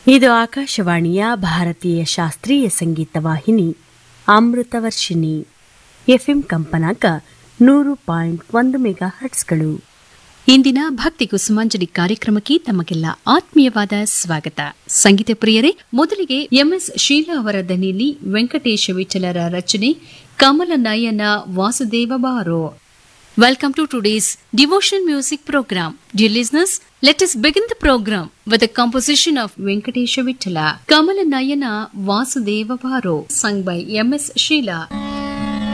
ಇದು ಆಕಾಶವಾಣಿಯ ಭಾರತೀಯ ಶಾಸ್ತ್ರೀಯ ಸಂಗೀತ ವಾಹಿನಿ ಅಮೃತವರ್ಷಿಣಿ ಎಫ್ಎಂ ಕಂಪನಾಂಕ ನೂರು ಪಾಯಿಂಟ್ ಒಂದು ಮೆಗಾ ಹರ್ಟ್ಸ್ಗಳು ಇಂದಿನ ಭಕ್ತಿ ಕುಸುಮಾಂಜಲಿ ಕಾರ್ಯಕ್ರಮಕ್ಕೆ ತಮಗೆಲ್ಲ ಆತ್ಮೀಯವಾದ ಸ್ವಾಗತ ಸಂಗೀತ ಪ್ರಿಯರೇ ಮೊದಲಿಗೆ ಎಂಎಸ್ ಶೀಲಾ ಅವರ ದನಿಯಲ್ಲಿ ವೆಂಕಟೇಶ ವಿಠಲರ ರಚನೆ ಕಮಲ ನಯನ ವಾಸುದೇವ ಬಾರೋ Welcome to today's devotional music program. Dear listeners, let us begin the program with a composition of Venkatesha Vittala, Kamala Nayana Vasudeva Bharo, sung by M.S. Sheila.